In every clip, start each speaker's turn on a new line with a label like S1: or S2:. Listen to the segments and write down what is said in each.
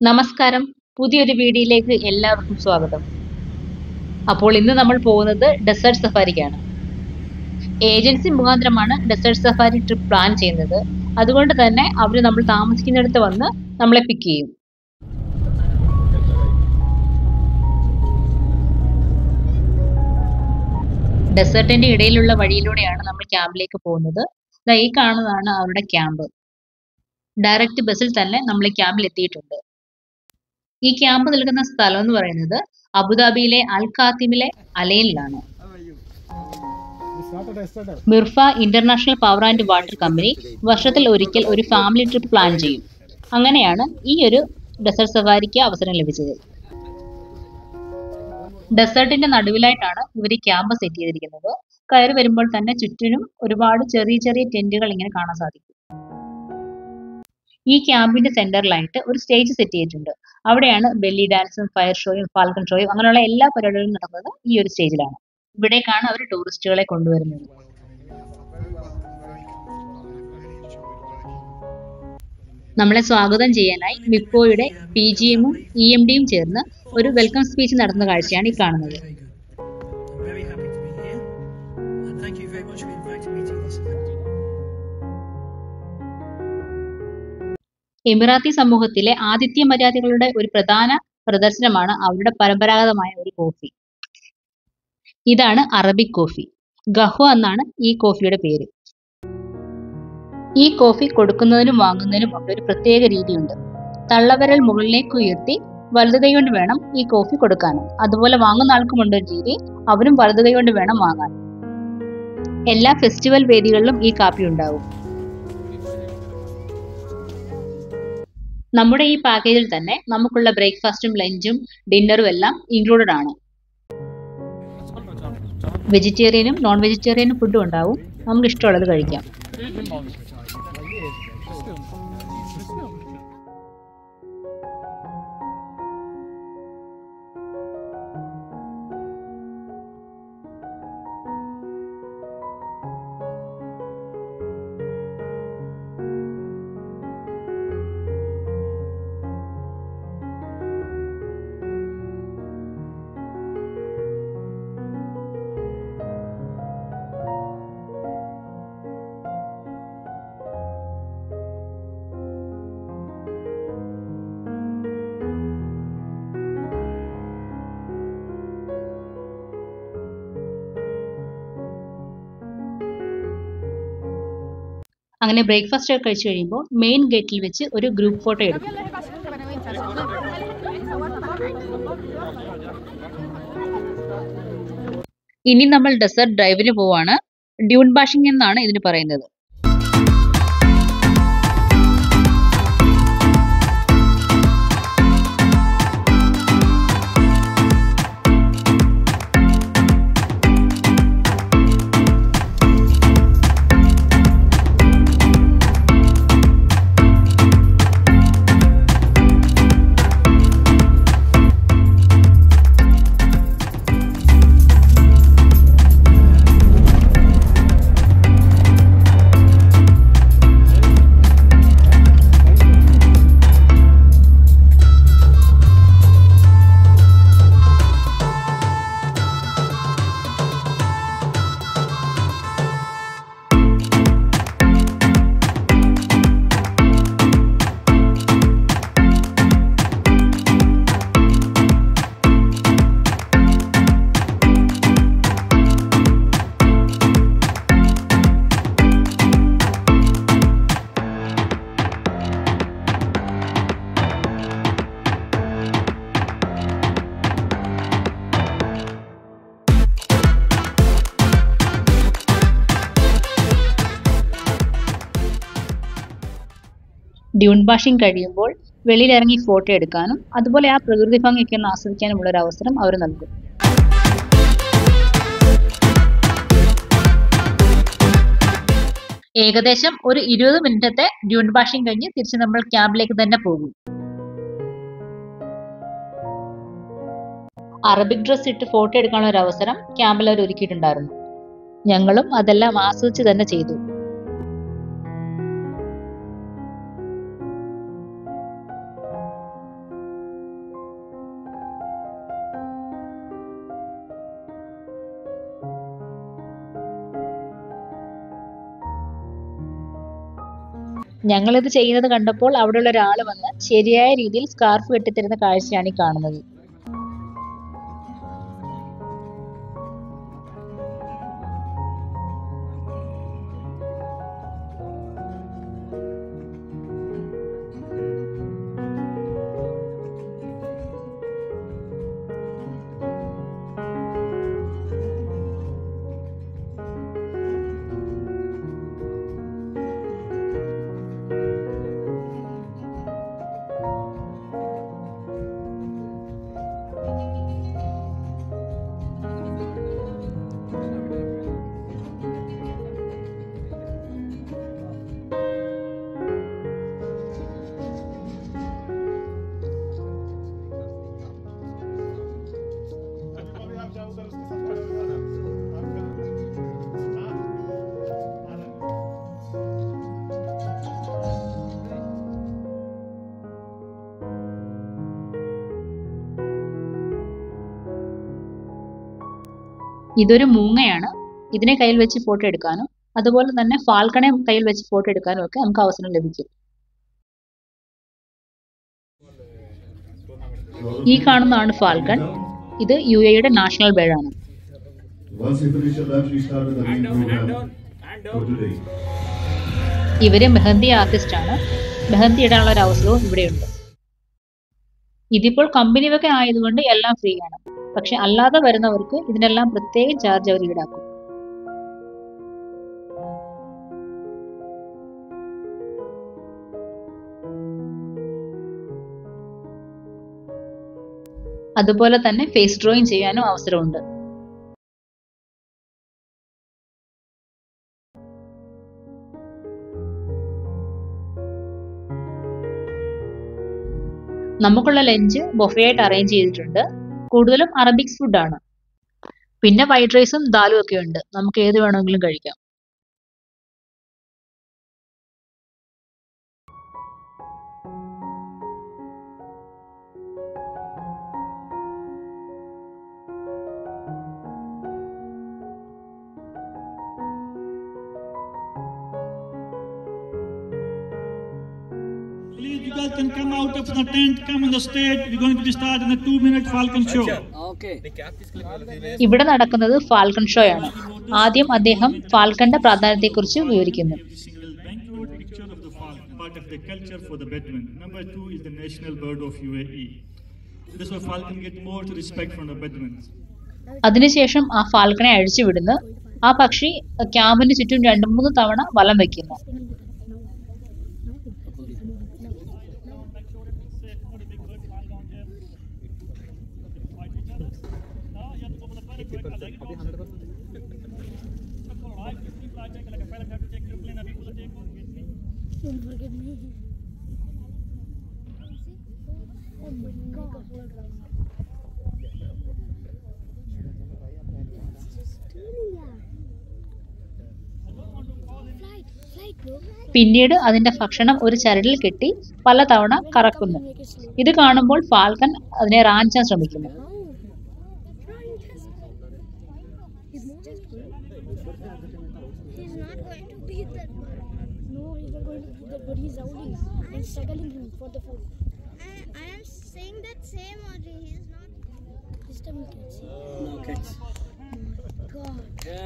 S1: നമസ്കാരം പുതിയൊരു വീഡിയോയിലേക്ക് എല്ലാവർക്കും സ്വാഗതം അപ്പോൾ ഇന്ന് നമ്മൾ പോകുന്നത് ഡെസേർട്ട് സഫാരിക്കാണ് ഏജൻസി മുഖാന്തരമാണ് ഡെസേർട്ട് സഫാരി ട്രിപ്പ് പ്ലാൻ ചെയ്യുന്നത് അതുകൊണ്ട് തന്നെ അവർ നമ്മൾ താമസിക്കുന്നിടത്ത് വന്ന് നമ്മളെ പിക്ക് ചെയ്യും ഡെസേർട്ടിന്റെ ഇടയിലുള്ള വഴിയിലൂടെയാണ് നമ്മൾ ക്യാമ്പിലേക്ക് പോകുന്നത് ദാ ഈ കാണുന്നതാണ് അവരുടെ ക്യാമ്പ് ഡയറക്റ്റ് ബസ്സിൽ തന്നെ നമ്മൾ ഈ ക്യാമ്പിൽ എത്തിയിട്ടുണ്ട് ഈ ക്യാമ്പ് നിൽക്കുന്ന സ്ഥലം എന്ന് പറയുന്നത് അബുദാബിയിലെ അൽ ഖാത്തിമിലെ അലയിലാണ് Mirfa international power and water company വർഷത്തിൽ ഒരിക്കൽ ഒരു ഫാമിലി ട്രിപ്പ് പ്ലാൻ ചെയ്യും അങ്ങനെയാണ് ഈ ഒരു ഡെസേർട്ട് സഫാരിക്ക് അവസരം ലഭിച്ചത് ഡെസേർട്ടിന്റെ നടുവിലായിട്ടാണ് ഇവർ ഈ ക്യാമ്പ് സെറ്റ് ചെയ്തിരിക്കുന്നത് കയറി വരുമ്പോൾ തന്നെ ചുറ്റിനും ഒരുപാട് ചെറിയ ചെറിയ ടെന്റുകൾ ഇങ്ങനെ കാണാൻ സാധിക്കും ഈ ക്യാമ്പിന്റെ സെന്ററിലായിട്ട് ഒരു സ്റ്റേജ് സെറ്റ് ചെയ്തിട്ടുണ്ട് അവിടെയാണ് ബെല്ലി ഡാൻസും ഫയർ ഷോയും ഫാൽക്കൺ ഷോയും അങ്ങനെയുള്ള എല്ലാ പരിപാടികളും നടക്കുന്നത് ഈ ഒരു സ്റ്റേജിലാണ് ഇവിടേക്കാണ് അവർ ടൂറിസ്റ്റുകളെ കൊണ്ടുവരുന്നത് നമ്മളെ സ്വാഗതം ചെയ്യാനായി മിക്കോയുടെ പി ജി എമ്മും ഇ എം ഡിയും ചേർന്ന് ഒരു വെൽക്കം സ്പീച്ച് നടത്തുന്ന കാഴ്ചയാണ് ഈ കാണുന്നത്
S2: I'm very happy to be here and thank you very much for inviting me to this event.
S1: Emirati സമൂഹത്തിലെ ആതിഥ്യ മര്യാദകളുടെ ഒരു പ്രധാന പ്രദർശനമാണ് അവരുടെ പരമ്പരാഗതമായ ഒരു കോഫി ഇതാണ് അറബിക് കോഫി ഗഹ്വ എന്നാണ് ഈ കോഫിയുടെ പേര് ഈ കോഫി കൊടുക്കുന്നതിനും വാങ്ങുന്നതിനും ഒക്കെ ഒരു പ്രത്യേക രീതിയുണ്ട് തള്ളവിരൽ മുകളിലേക്ക് ഉയർത്തി വലതു കൈ കൊണ്ട് വേണം ഈ കോഫി കൊടുക്കാനും അതുപോലെ വാങ്ങുന്ന ആൾക്കുമുണ്ട് ഒരു രീതി അവരും വലതു കൈ കൊണ്ട് വേണം വാങ്ങാൻ എല്ലാ ഫെസ്റ്റിവൽ വേദികളിലും ഈ കാപ്പി ഉണ്ടാവും നമ്മുടെ ഈ പാക്കേജിൽ തന്നെ നമുക്കുള്ള ബ്രേക്ക്ഫാസ്റ്റും ലഞ്ചും ഡിന്നറും എല്ലാം ഇൻക്ലൂഡഡ് ആണ് വെജിറ്റേറിയനും നോൺ വെജിറ്റേറിയനും ഫുഡും ഉണ്ടാവും നമുക്ക് ഇഷ്ടമുള്ളത് കഴിക്കാം അങ്ങനെ ബ്രേക്ക്ഫാസ്റ്റ് ഒക്കെ കഴിച്ചു കഴിയുമ്പോൾ മെയിൻ ഗേറ്റിൽ വെച്ച് ഒരു ഗ്രൂപ്പ് ഫോട്ടോ എടുക്കും ഇനി നമ്മൾ ഡെസേർട്ട് ഡ്രൈവിന് പോവാണ് ഡ്യൂൺ ബാഷിംഗ് എന്നാണ് ഇതിന് പറയുന്നത് ഡ്യൂൺ ബാഷിംഗ് കഴിയുമ്പോൾ വെളിയിലിറങ്ങി ഫോട്ടോ എടുക്കാനും അതുപോലെ ആ പ്രകൃതി ഭംഗിയൊക്കെ ഒന്ന് ആസ്വദിക്കാനുമുള്ള ഒരു അവസരം അവർ നൽകും ഏകദേശം ഒരു ഇരുപത് മിനിറ്റത്തെ ഡ്യൂൺ ബാഷിംഗ് കഴിഞ്ഞ് തിരിച്ച് നമ്മൾ ക്യാമ്പിലേക്ക് തന്നെ പോകും അറബിക് ഡ്രസ് ഇട്ട് ഫോട്ടോ എടുക്കാനുള്ള ഒരു അവസരം ക്യാമ്പിൽ അവർ ഒരുക്കിയിട്ടുണ്ടായിരുന്നു ഞങ്ങളും അതെല്ലാം ആസ്വദിച്ച് തന്നെ ചെയ്തു ഞങ്ങളിത് ചെയ്യുന്നത് കണ്ടപ്പോൾ അവിടെയുള്ള ഒരാൾ വന്ന് ശരിയായ രീതിയിൽ സ്കാർഫ് കെട്ടിത്തരുന്ന കാഴ്ചയാണ് ഈ കാണുന്നത് ഇതൊരു മൂങ്ങയാണ് ഇതിനെ കയ്യിൽ വെച്ച് ഫോട്ടോ എടുക്കാനും അതുപോലെ തന്നെ ഫാൽക്കണെ കയ്യിൽ വെച്ച് ഫോട്ടോ എടുക്കാനും ഒക്കെ നമുക്ക് അവസരം ലഭിക്കും ഈ കാണുന്നതാണ് ഫാൽക്കൺ ഇത് യു എയുടെ നാഷണൽ ബേർഡ് ആണ്
S3: Once you finish your lunch, we start with the main program for today.
S1: ഇവര് മെഹന്തി ആർട്ടിസ്റ്റ് ആണ് മെഹന്തി ഇടാനുള്ള ഒരു അവസരവും ഇവിടെയുണ്ട് ഇതിപ്പോൾ കമ്പനി വക ആയതുകൊണ്ട് എല്ലാം ഫ്രീ ആണ് പക്ഷെ അല്ലാതെ വരുന്നവർക്ക് ഇതിനെല്ലാം പ്രത്യേക ചാർജ് അവർ ഈടാക്കും അതുപോലെ തന്നെ ഫേസ് ഡ്രോയിങ് ചെയ്യാനും അവസരമുണ്ട് നമുക്കുള്ള ലഞ്ച് ബൊഫയായിട്ട് അറേഞ്ച് ചെയ്തിട്ടുണ്ട് കൂടുതലും അറബിക്സ് ഫുഡാണ് പിന്നെ വൈറ്റ് റൈസും ദാലും ഒക്കെ ഉണ്ട് നമുക്ക് ഏത് വേണമെങ്കിലും കഴിക്കാം
S2: Please, you guys can come out of the tent, come on the stage. We're going to be starting a two-minute Falcon show.
S4: Okay.
S1: ഇവിടെ നടക്കുന്നത് ഫാൽക്കൺ ഷോ ആണ് ആദ്യം അദ്ദേഹം ഫാൽക്കന്റെ പ്രാധാന്യത്തെക്കുറിച്ച് വിവരിക്കുന്നു
S2: Every single banquet picture of the falcon, part of the culture for the Bedouin. Number two is the national bird of UAE. This is why falcon get more respect from the Bedouins.
S1: അതിനുശേഷം ആ ഫാൽക്കനെ അഴിച്ചുവിടുന്നു ആ പക്ഷി ക്യാമ്പിന് ചുറ്റും രണ്ടു മൂന്ന് തവണ വലം വെക്കുന്നു
S5: Don't forget me. Oh my god. Flight, flight, bro.
S1: പിന്നീട് അതിന്റെ ഭക്ഷണം ഒരു ചരടിൽ കെട്ടി പലതവണ കറക്കുന്നു
S5: Make it slow.
S1: ഇത് കാണുമ്പോൾ ഫാൽക്കൻ അതിനെ റാഞ്ചാൻ ശ്രമിക്കുന്നു
S5: No. He's just He's not going to beat that bird. No, he's not going to beat that bird. He's howling and struggling him for the food.
S6: I, I am saying that same only. He is not.
S5: This time he can see.
S4: No catch.
S5: God.
S4: Yeah.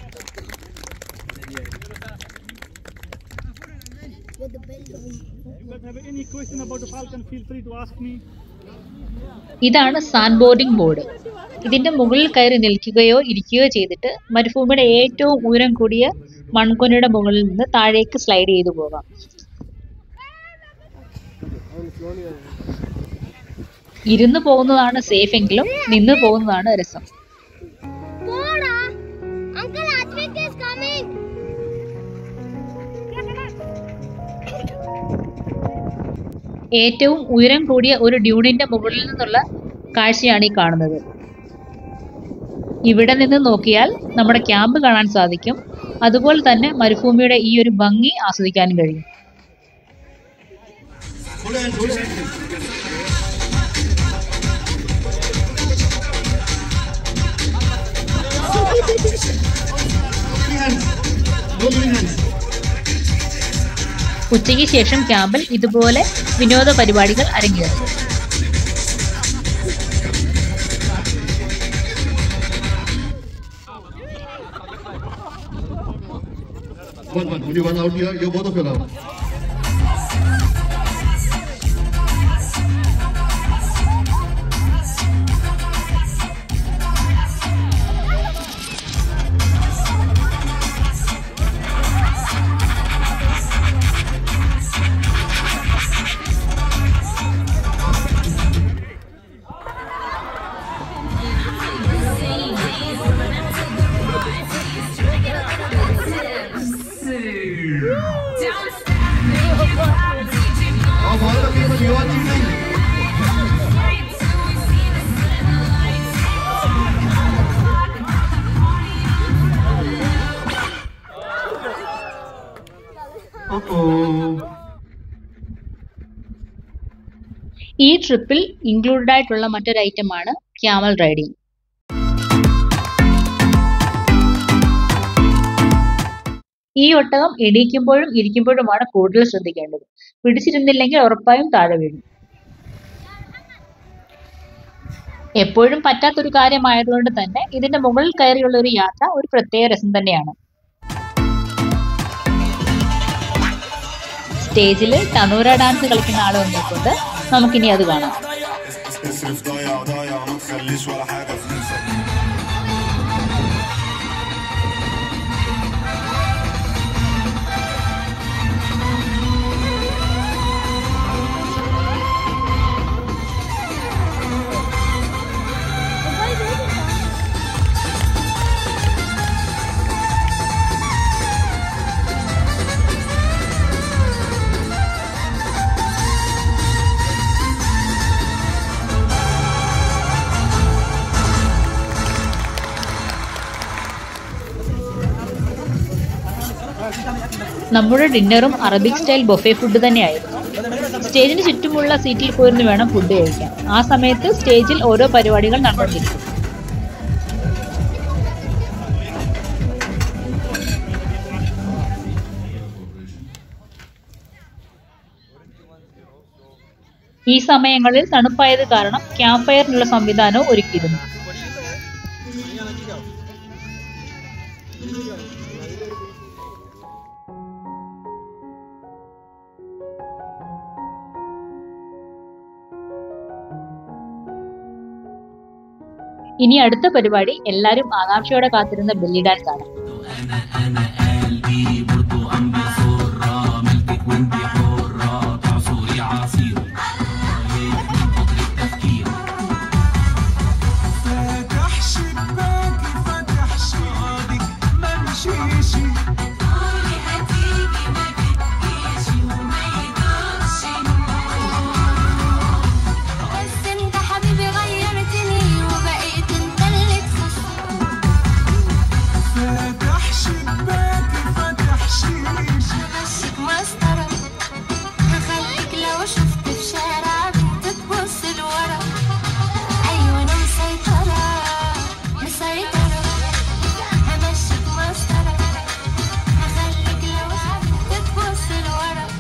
S5: With the bell going.
S2: You guys have any question about the falcon? Feel free to ask me.
S1: ഇതാണ് sand boarding board ഇതിന്റെ മുകളിൽ കയറി നിൽക്കുകയോ ഇരിക്കുകയോ ചെയ്തിട്ട് മരുഭൂമിയുടെ ഏറ്റവും ഉയരം കൂടിയ മൺകൊന്നയുടെ മുകളിൽ നിന്ന് താഴേക്ക് സ്ലൈഡ് ചെയ്തു പോകാം ഇരുന്ന് പോകുന്നതാണ് സേഫ് എങ്കിലും നിന്ന് പോകുന്നതാണ് രസം
S6: Bora! Uncle Advik is coming!
S1: ഏറ്റവും ഉയരം കൂടിയ ഒരു ഡ്യൂണിന്റെ മുകളിൽ നിന്നുള്ള കാഴ്ചയാണ് ഈ കാണുന്നത് ഇവിടെ നിന്ന് നോക്കിയാൽ നമ്മുടെ ക്യാമ്പ് കാണാൻ സാധിക്കും അതുപോലെ തന്നെ മരുഭൂമിയുടെ ഈ ഒരു ഭംഗി ആസ്വദിക്കാനും കഴിയും ഉച്ചയ്ക്ക് ശേഷം ക്യാമ്പിൽ ഇതുപോലെ വിനോദ പരിപാടികൾ അരങ്ങേറും
S3: One, one. Only one out here. You're both of you out. Of all the people, you are cheating. Uh-oh.
S1: ഈ ട്രിപ്പിൽ ഇൻക്ലൂഡഡ് ആയിട്ടുള്ള മറ്റൊരു ഐറ്റമാണ് ക്യാമൽ റൈഡിംഗ് ഈ ഒട്ടകം എണീക്കുമ്പോഴും ഇരിക്കുമ്പോഴുമാണ് കൂടുതൽ ശ്രദ്ധിക്കേണ്ടത് പിടിച്ചിരുന്നില്ലെങ്കിൽ ഉറപ്പായും താഴെ വീഴും എപ്പോഴും പറ്റാത്തൊരു കാര്യമായതുകൊണ്ട് തന്നെ ഇതിന്റെ മുകളിൽ കയറിയുള്ള ഒരു യാത്ര ഒരു പ്രത്യേക രസം തന്നെയാണ് സ്റ്റേജിൽ തനൂര ഡാൻസ് കളിക്കുന്ന ആൾ വന്നിട്ടുണ്ട് നമുക്കിനി അത് കാണാം
S4: اصرف ضايع ضايع ما تخليش ولا حاجة فلوسك
S1: നമ്മുടെ ഡിന്നറും അറബിക് സ്റ്റൈൽ ബൊഫെ ഫുഡ് തന്നെയായിരുന്നു സ്റ്റേജിന് ചുറ്റുമുള്ള സീറ്റിൽ പോയിരുന്നു വേണം ഫുഡ് കഴിക്കാൻ ആ സമയത്ത് സ്റ്റേജിൽ ഓരോ പരിപാടികൾ നടന്നുകൊണ്ടിരിക്കും ഈ സമയങ്ങളിൽ തണുപ്പായത് കാരണം ക്യാമ്പ് ഫയറിനുള്ള സംവിധാനവും ഒരുക്കിയിരുന്നു ഇനി അടുത്ത പരിപാടി എല്ലാവരും ആകാംക്ഷയോടെ കാത്തിരുന്ന ബെല്ലി ഡാൻസ് ആണ്
S7: فتح شباكي فتح شباكي ما مشيش
S8: قولي هتيجي ما بتجيش وما يدومش بس انت حبيبي غيرتني وبقيت انت اللي تخصني
S7: فتح شباكي فتح شيش
S8: همشيك مسطرة هخليك لو شفت في شارع بنت تبص لورا ايوه انا مسيطرة مسيطرة همشيك مسطرة هخليك لو شفت تبص لورا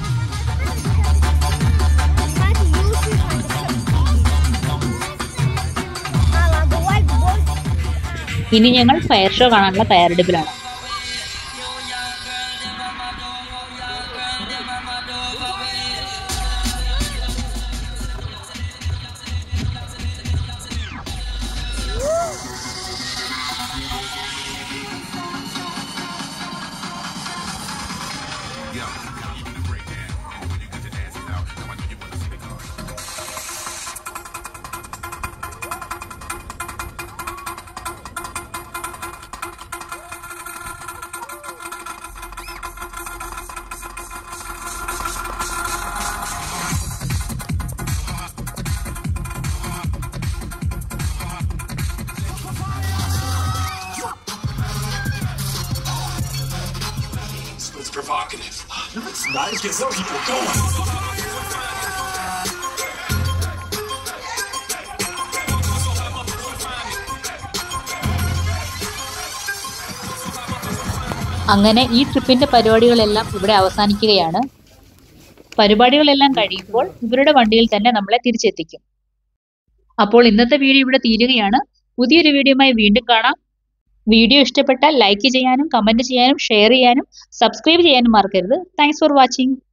S1: ഇനി ഞങ്ങൾ ഫയർ ഷോ കാണാനുള്ള തയ്യാറെടുപ്പിലാണ്
S7: It's provocative. No, it's not. It gets the people going.
S1: അങ്ങനെ ഈ ട്രിപ്പിന്റെ പരിപാടികളെല്ലാം ഇവിടെ അവസാനിക്കുകയാണ് പരിപാടികളെല്ലാം കഴിയുമ്പോൾ ഇവരുടെ വണ്ടിയിൽ തന്നെ നമ്മളെ തിരിച്ചെത്തിക്കും അപ്പോൾ ഇന്നത്തെ വീഡിയോ ഇവിടെ തീരുകയാണ് പുതിയൊരു വീഡിയോയുമായി വീണ്ടും കാണാം വീഡിയോ ഇഷ്ടപ്പെട്ടാൽ ലൈക്ക് ചെയ്യാനും കമന്റ് ചെയ്യാനും ഷെയർ ചെയ്യാനും സബ്സ്ക്രൈബ് ചെയ്യാനും മറക്കരുത് താങ്ക്സ് ഫോർ വാച്ചിങ്